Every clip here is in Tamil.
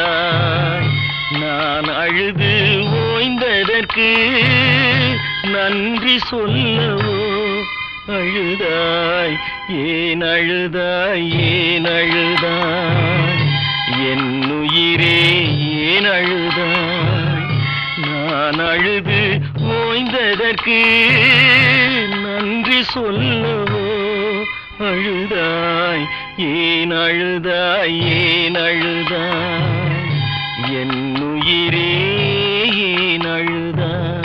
அழுதாய் நான் அழுது ஓய்ந்ததற்கு நன்றி சொல்லவோ அழுதாய் ஏன் அழுதாய் ஏன் அழுதாய் என் உயிரே ஏன் அழுதாய் நான் அழுது ஓய்ந்ததற்கு நன்றி சொல்லவோ அழுதாய் ஏன் அழுதாய் ஏன் அழுதாய் என் உயிரே ஏன் அழுதாய்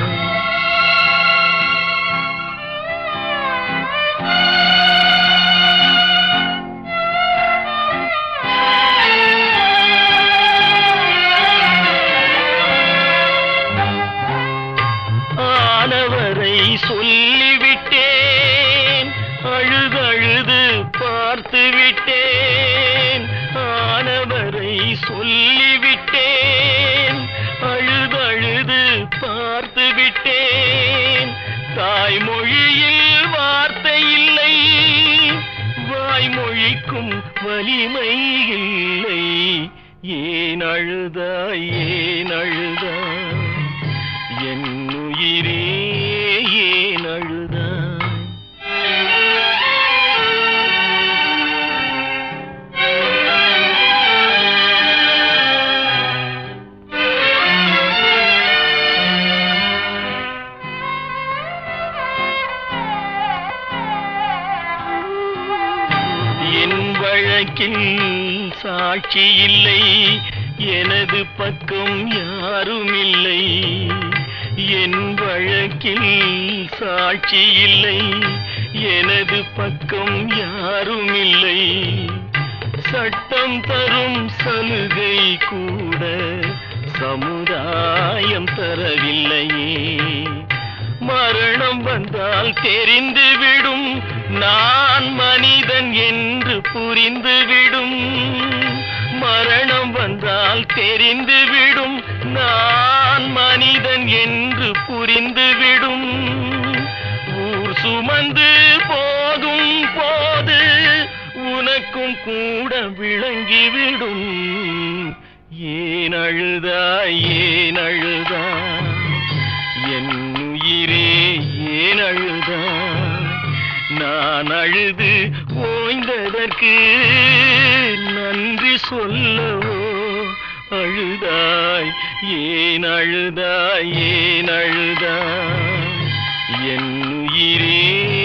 ஆனவரை சொல்லிவிட்டேன் அழுதழுது பார்த்து விட்டேன் ஆனவரை சொல்லிவிட்டேன் அழுதழுது பார்த்து விட்டேன் தாய்மொழியில் வார்த்தை இல்லை வாய்மொழிக்கும் வலிமை இல்லை ஏன் அழுதாய் ஏன் அழுதாய் என் உயிரே ஏன் அழுதாய் என் வழக்கில் சாட்சி இல்லை எனது பக்கம் யாரும் இல்லை என் வழக்கில் சாட்சி இல்லை எனது பக்கம் யாரும் இல்லை சட்டம் தரும் சலுகை கூட சமுதாயம் தரவில்லையே மரணம் வந்தால் தெரிந்துவிடும் நான் மனிதன் என்று புரிந்துவிடும் மரணம் வந்தால் தெரிந்துவிடும் நான் மனிதன் என்று புரிந்துவிடும் ஊர் சுமந்து போகும் போது உனக்கும் கூட விளங்கிவிடும் ஏன் அழுதாய் ஏன் அழுதாய் என் உயிரே ஏன் அழுதாய் நான் அழுது ஓய்ந்ததற்கு நன்றி சொல்லவோ அழுதாய் ஏன் அழுதாய் ஏன் அழுதாய் என் உயிரே